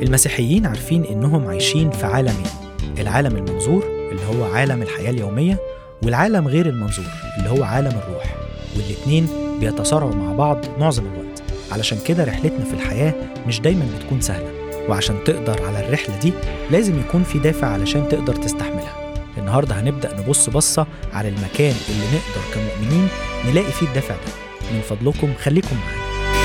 المسيحيين عارفين إنهم عايشين في عالمين العالم المنظور اللي هو عالم الحياة اليومية والعالم غير المنظور اللي هو عالم الروح والاتنين بيتصارعوا مع بعض معظم الوقت علشان كده رحلتنا في الحياة مش دايما بتكون سهلة وعشان تقدر على الرحلة دي لازم يكون في دافع علشان تقدر تستحملها النهاردة هنبدأ نبص بصة على المكان اللي نقدر كمؤمنين نلاقي فيه الدافع ده من فضلكم خليكم معانا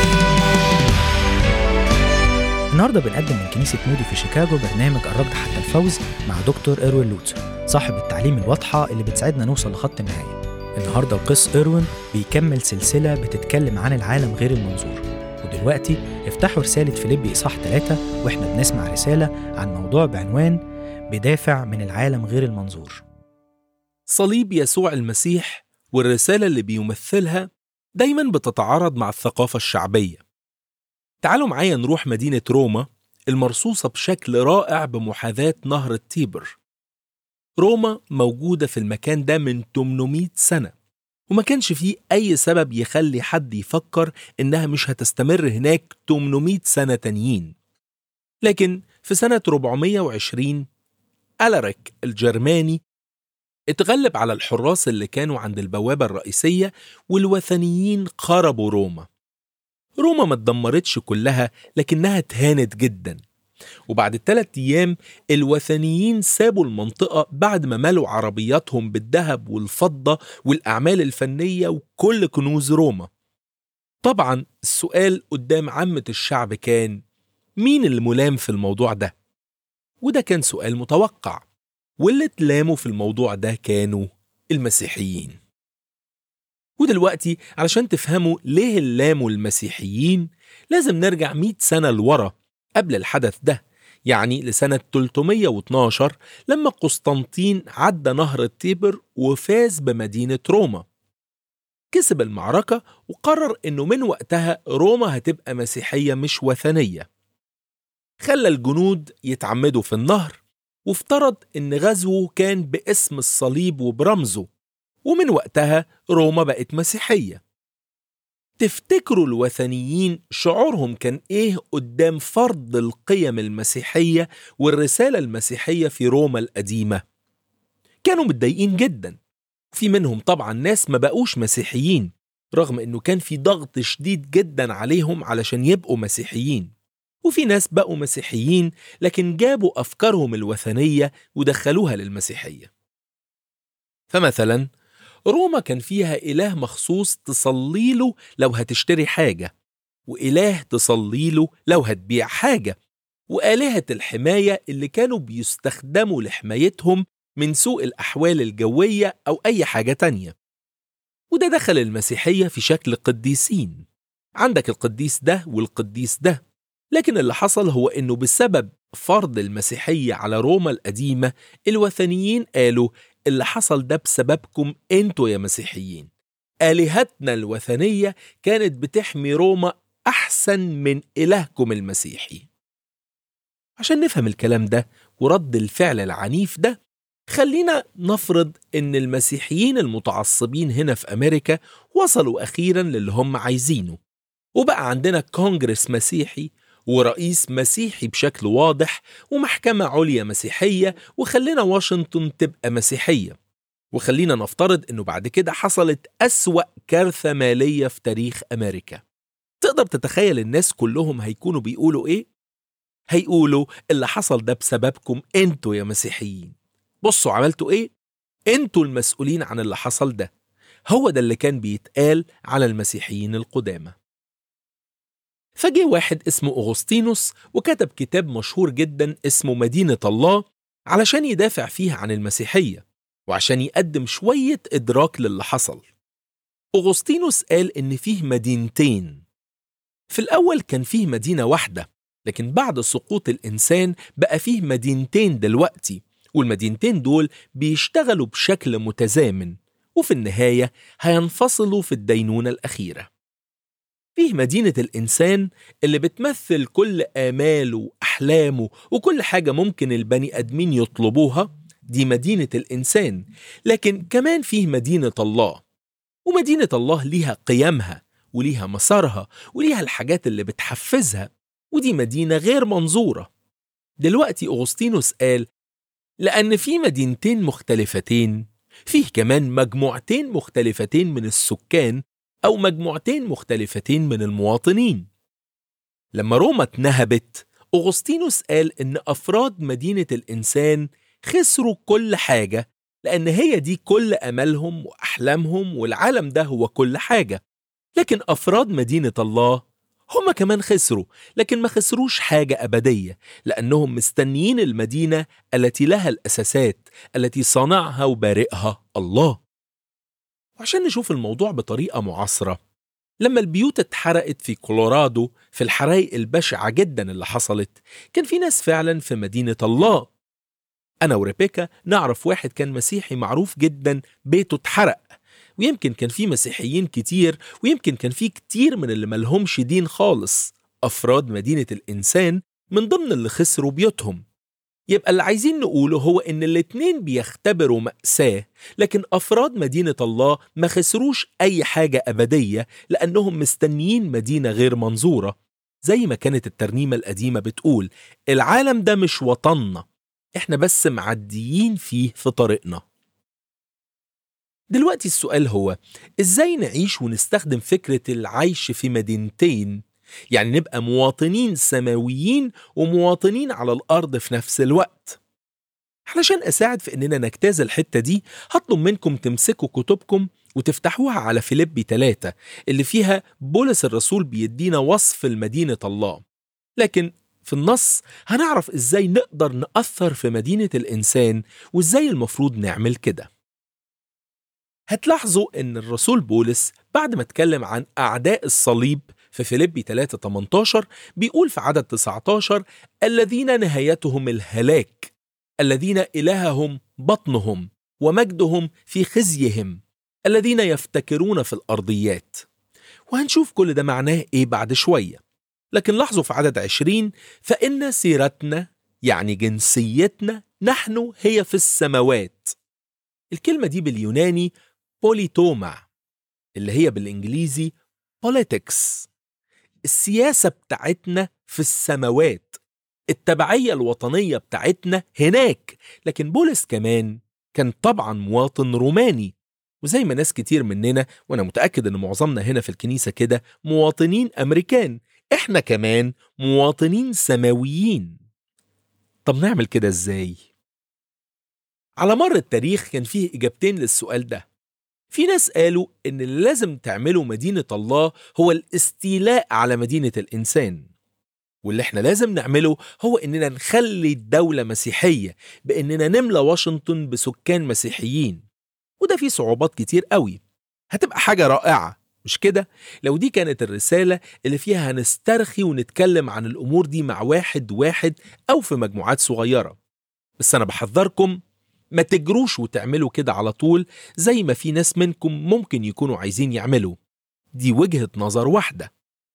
النهارده بنقدم من كنيسة مودي في شيكاغو برنامج الركض حتى الفوز مع دكتور إيروين لوتر صاحب التعليم الواضحة اللي بتساعدنا نوصل لخط النهاية النهارده القس إيروين بيكمل سلسلة بتتكلم عن العالم غير المنظور ودلوقتي افتحوا رسالة فيليبي إصحاح 3 واحنا بنسمع رسالة عن موضوع بعنوان بدافع من العالم غير المنظور صليب يسوع المسيح والرسالة اللي بيمثلها دايما بتتعارض مع الثقافة الشعبية تعالوا معايا نروح مدينة روما المرصوصة بشكل رائع بمحاذاة نهر التيبر روما موجودة في المكان ده من 800 سنة وما كانش فيه أي سبب يخلي حد يفكر إنها مش هتستمر هناك 800 سنة تانيين لكن في سنة 420 ألاريك الجرماني اتغلب على الحراس اللي كانوا عند البوابة الرئيسية والوثنيين خربوا روما روما ما اتدمرتش كلها لكنها اتهانت جدا وبعد ثلاث أيام الوثنيين سابوا المنطقة بعد ما ملوا عربياتهم بالذهب والفضة والأعمال الفنية وكل كنوز روما طبعا السؤال قدام عامة الشعب كان مين الملام في الموضوع ده؟ وده كان سؤال متوقع واللي اتلاموا في الموضوع ده كانوا المسيحيين ودلوقتي علشان تفهموا ليه اللاموا المسيحيين لازم نرجع 100 سنة لورا قبل الحدث ده يعني لسنة 312 لما قسطنطين عدى نهر التيبر وفاز بمدينة روما كسب المعركة وقرر انه من وقتها روما هتبقى مسيحية مش وثنية خلى الجنود يتعمدوا في النهر وافترض ان غزوه كان باسم الصليب وبرمزه ومن وقتها روما بقت مسيحية تفتكروا الوثنيين شعورهم كان ايه قدام فرض القيم المسيحية والرسالة المسيحية في روما القديمة كانوا متضايقين جدا في منهم طبعا ناس ما بقوش مسيحيين رغم انه كان في ضغط شديد جدا عليهم علشان يبقوا مسيحيين وفي ناس بقوا مسيحيين لكن جابوا افكارهم الوثنية ودخلوها للمسيحية فمثلا روما كان فيها إله مخصوص تصلي له لو هتشتري حاجة وإله تصلي له لو هتبيع حاجة وآلهة الحماية اللي كانوا بيستخدموا لحمايتهم من سوء الأحوال الجوية أو أي حاجة تانية وده دخل المسيحية في شكل قديسين عندك القديس ده والقديس ده لكن اللي حصل هو إنه بسبب فرض المسيحية على روما القديمة الوثنيين قالوا اللي حصل ده بسببكم انتوا يا مسيحيين آلهتنا الوثنية كانت بتحمي روما أحسن من إلهكم المسيحي عشان نفهم الكلام ده ورد الفعل العنيف ده خلينا نفرض إن المسيحيين المتعصبين هنا في أمريكا وصلوا أخيرا للي هم عايزينه وبقى عندنا كونجرس مسيحي ورئيس مسيحي بشكل واضح ومحكمة عليا مسيحية وخلينا واشنطن تبقى مسيحية وخلينا نفترض انه بعد كده حصلت أسوأ كارثة مالية في تاريخ أمريكا تقدر تتخيل الناس كلهم هيكونوا بيقولوا ايه؟ هيقولوا اللي حصل ده بسببكم انتوا يا مسيحيين بصوا عملتوا ايه؟ انتوا المسؤولين عن اللي حصل ده هو ده اللي كان بيتقال على المسيحيين القدامى فجه واحد اسمه أغسطينوس وكتب كتاب مشهور جدا اسمه مدينة الله علشان يدافع فيه عن المسيحية وعشان يقدم شوية إدراك للي حصل أغسطينوس قال إن فيه مدينتين في الأول كان فيه مدينة واحدة لكن بعد سقوط الإنسان بقى فيه مدينتين دلوقتي والمدينتين دول بيشتغلوا بشكل متزامن وفي النهاية هينفصلوا في الدينونة الأخيرة فيه مدينة الإنسان اللي بتمثل كل آماله وأحلامه وكل حاجة ممكن البني آدمين يطلبوها دي مدينة الإنسان لكن كمان فيه مدينة الله ومدينة الله ليها قيمها وليها مسارها وليها الحاجات اللي بتحفزها ودي مدينة غير منظورة دلوقتي أغسطينوس قال لأن في مدينتين مختلفتين فيه كمان مجموعتين مختلفتين من السكان أو مجموعتين مختلفتين من المواطنين لما روما اتنهبت أغسطينوس قال إن أفراد مدينة الإنسان خسروا كل حاجة لأن هي دي كل أملهم وأحلامهم والعالم ده هو كل حاجة لكن أفراد مدينة الله هما كمان خسروا لكن ما خسروش حاجة أبدية لأنهم مستنيين المدينة التي لها الأساسات التي صنعها وبارئها الله وعشان نشوف الموضوع بطريقة معاصرة لما البيوت اتحرقت في كولورادو في الحرائق البشعة جدا اللي حصلت كان في ناس فعلا في مدينة الله أنا وريبيكا نعرف واحد كان مسيحي معروف جدا بيته اتحرق ويمكن كان في مسيحيين كتير ويمكن كان في كتير من اللي ملهمش دين خالص أفراد مدينة الإنسان من ضمن اللي خسروا بيوتهم يبقى اللي عايزين نقوله هو إن الاتنين بيختبروا مأساة لكن أفراد مدينة الله ما خسروش أي حاجة أبدية لأنهم مستنيين مدينة غير منظورة زي ما كانت الترنيمة القديمة بتقول العالم ده مش وطننا احنا بس معديين فيه في طريقنا دلوقتي السؤال هو ازاي نعيش ونستخدم فكرة العيش في مدينتين يعني نبقى مواطنين سماويين ومواطنين على الأرض في نفس الوقت علشان أساعد في إننا نجتاز الحتة دي هطلب منكم تمسكوا كتبكم وتفتحوها على فيليبي 3 اللي فيها بولس الرسول بيدينا وصف المدينة الله لكن في النص هنعرف إزاي نقدر نأثر في مدينة الإنسان وإزاي المفروض نعمل كده هتلاحظوا ان الرسول بولس بعد ما اتكلم عن اعداء الصليب في فيليبي 3 18 بيقول في عدد 19 الذين نهايتهم الهلاك الذين الههم بطنهم ومجدهم في خزيهم الذين يفتكرون في الارضيات وهنشوف كل ده معناه ايه بعد شويه لكن لاحظوا في عدد 20 فان سيرتنا يعني جنسيتنا نحن هي في السماوات الكلمه دي باليوناني بوليتوما اللي هي بالانجليزي politics السياسة بتاعتنا في السماوات التبعية الوطنية بتاعتنا هناك لكن بولس كمان كان طبعا مواطن روماني وزي ما ناس كتير مننا وانا متأكد ان معظمنا هنا في الكنيسة كده مواطنين امريكان احنا كمان مواطنين سماويين طب نعمل كده ازاي؟ على مر التاريخ كان فيه إجابتين للسؤال ده في ناس قالوا إن اللي لازم تعمله مدينة الله هو الاستيلاء على مدينة الإنسان واللي احنا لازم نعمله هو إننا نخلي الدولة مسيحية بإننا نملى واشنطن بسكان مسيحيين وده فيه صعوبات كتير قوي هتبقى حاجة رائعة مش كده؟ لو دي كانت الرسالة اللي فيها هنسترخي ونتكلم عن الأمور دي مع واحد واحد أو في مجموعات صغيرة بس أنا بحذركم ما تجروش وتعملوا كده على طول زي ما في ناس منكم ممكن يكونوا عايزين يعملوا دي وجهة نظر واحدة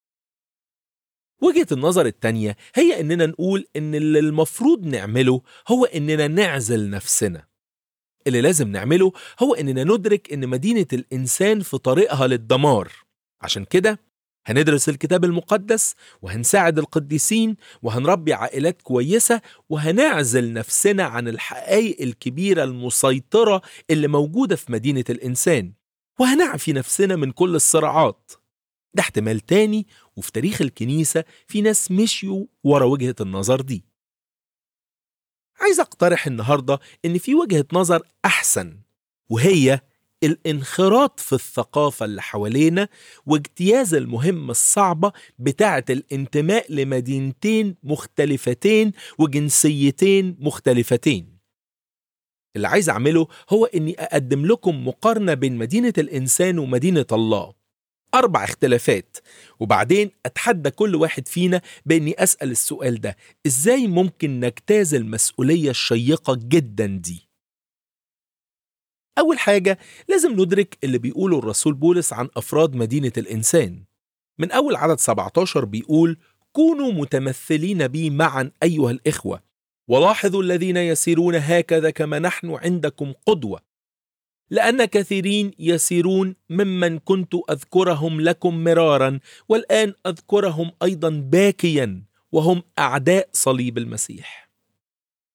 وجهة النظر التانية هي إننا نقول إن اللي المفروض نعمله هو إننا نعزل نفسنا اللي لازم نعمله هو إننا ندرك إن مدينة الإنسان في طريقها للدمار عشان كده هندرس الكتاب المقدس وهنساعد القديسين وهنربي عائلات كويسة وهنعزل نفسنا عن الحقائق الكبيرة المسيطرة اللي موجودة في مدينة الإنسان وهنعفي نفسنا من كل الصراعات ده احتمال تاني وفي تاريخ الكنيسة في ناس مشيوا ورا وجهة النظر دي عايز اقترح النهاردة ان في وجهة نظر احسن وهي الانخراط في الثقافة اللي حوالينا واجتياز المهمة الصعبة بتاعة الانتماء لمدينتين مختلفتين وجنسيتين مختلفتين اللي عايز أعمله هو أني أقدم لكم مقارنة بين مدينة الإنسان ومدينة الله أربع اختلافات وبعدين أتحدى كل واحد فينا بأني أسأل السؤال ده إزاي ممكن نجتاز المسؤولية الشيقة جدا دي أول حاجة لازم ندرك اللي بيقوله الرسول بولس عن أفراد مدينة الإنسان من أول عدد 17 بيقول كونوا متمثلين بي معا أيها الإخوة ولاحظوا الذين يسيرون هكذا كما نحن عندكم قدوة لأن كثيرين يسيرون ممن كنت أذكرهم لكم مرارا والآن أذكرهم أيضا باكيا وهم أعداء صليب المسيح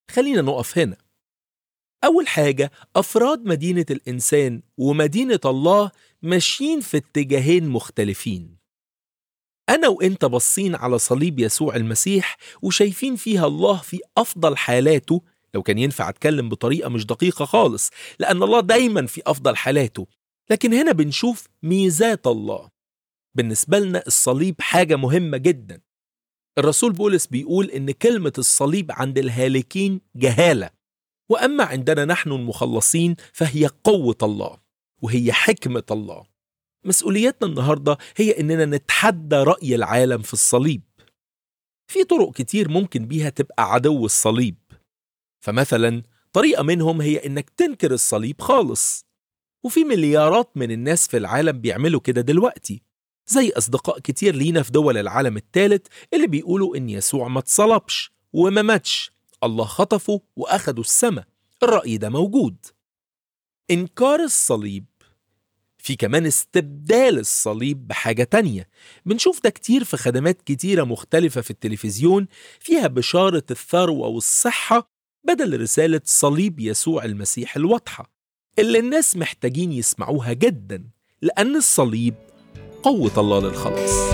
خلينا نقف هنا أول حاجة أفراد مدينة الإنسان ومدينة الله ماشيين في اتجاهين مختلفين أنا وإنت باصين على صليب يسوع المسيح وشايفين فيها الله في أفضل حالاته لو كان ينفع أتكلم بطريقة مش دقيقة خالص لأن الله دايما في أفضل حالاته لكن هنا بنشوف ميزات الله بالنسبة لنا الصليب حاجة مهمة جدا الرسول بولس بيقول إن كلمة الصليب عند الهالكين جهالة وأما عندنا نحن المخلصين فهي قوة الله وهي حكمة الله مسؤوليتنا النهاردة هي إننا نتحدى رأي العالم في الصليب في طرق كتير ممكن بيها تبقى عدو الصليب فمثلا طريقة منهم هي إنك تنكر الصليب خالص وفي مليارات من الناس في العالم بيعملوا كده دلوقتي زي أصدقاء كتير لينا في دول العالم الثالث اللي بيقولوا إن يسوع ما اتصلبش وما ماتش الله خطفه وأخده السماء الرأي ده موجود إنكار الصليب في كمان استبدال الصليب بحاجة تانية بنشوف ده كتير في خدمات كتيرة مختلفة في التلفزيون فيها بشارة الثروة والصحة بدل رسالة صليب يسوع المسيح الواضحة اللي الناس محتاجين يسمعوها جدا لأن الصليب قوة الله للخلاص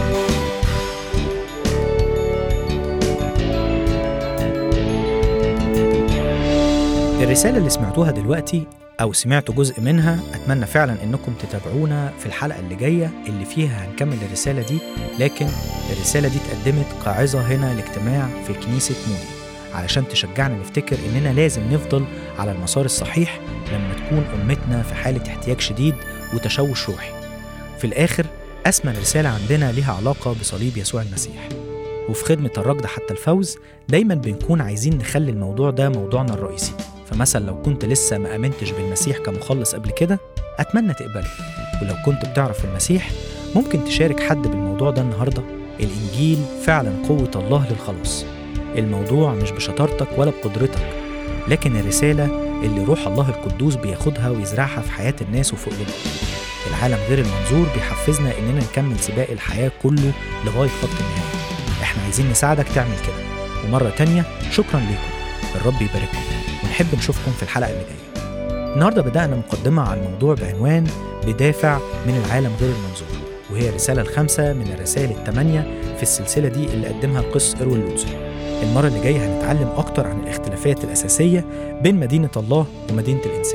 الرسالة اللي سمعتوها دلوقتي أو سمعتوا جزء منها أتمنى فعلا إنكم تتابعونا في الحلقة اللي جاية اللي فيها هنكمل الرسالة دي لكن الرسالة دي اتقدمت كعظة هنا لاجتماع في كنيسة مودي علشان تشجعنا نفتكر إننا لازم نفضل على المسار الصحيح لما تكون أمتنا في حالة احتياج شديد وتشوش روحي في الآخر أسمى رسالة عندنا ليها علاقة بصليب يسوع المسيح وفي خدمة الركض حتى الفوز دايما بنكون عايزين نخلي الموضوع ده موضوعنا الرئيسي فمثلا لو كنت لسه ما امنتش بالمسيح كمخلص قبل كده اتمنى تقبله ولو كنت بتعرف المسيح ممكن تشارك حد بالموضوع ده النهارده الانجيل فعلا قوه الله للخلاص الموضوع مش بشطارتك ولا بقدرتك لكن الرساله اللي روح الله القدوس بياخدها ويزرعها في حياه الناس وفي قلوبهم العالم غير المنظور بيحفزنا اننا نكمل سباق الحياه كله لغايه خط النهايه احنا عايزين نساعدك تعمل كده ومره تانية شكرا ليكم الرب يبارككم ونحب نشوفكم في الحلقة اللي جاية النهاردة بدأنا مقدمة عن موضوع بعنوان بدافع من العالم غير المنظور وهي الرسالة الخامسة من الرسائل الثمانية في السلسلة دي اللي قدمها القس إروين لوتسر المرة اللي جاية هنتعلم أكتر عن الاختلافات الأساسية بين مدينة الله ومدينة الإنسان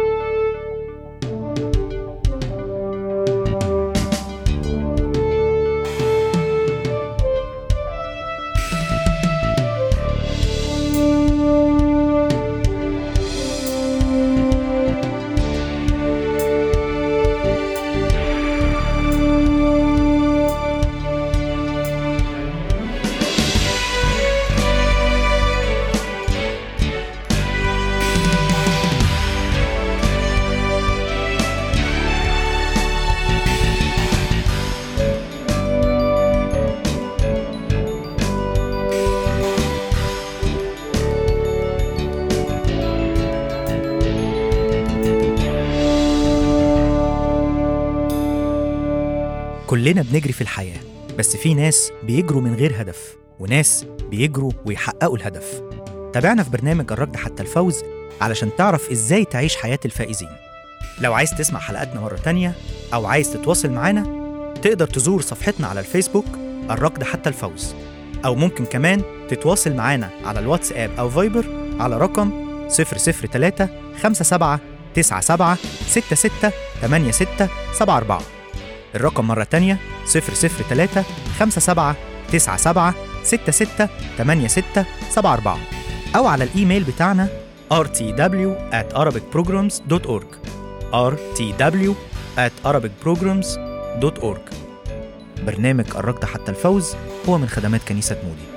كلنا بنجري في الحياة بس في ناس بيجروا من غير هدف وناس بيجروا ويحققوا الهدف تابعنا في برنامج الركض حتى الفوز علشان تعرف ازاي تعيش حياة الفائزين لو عايز تسمع حلقاتنا مرة تانية أو عايز تتواصل معانا تقدر تزور صفحتنا على الفيسبوك الركض حتى الفوز أو ممكن كمان تتواصل معانا على الواتساب أو فايبر على رقم 003 57 97 66 86 74 الرقم مرة تانية 003 57 97 66 86 74 أو على الإيميل بتاعنا rtw at arabicprograms.org rtw at arabicprograms.org برنامج الركض حتى الفوز هو من خدمات كنيسة مودي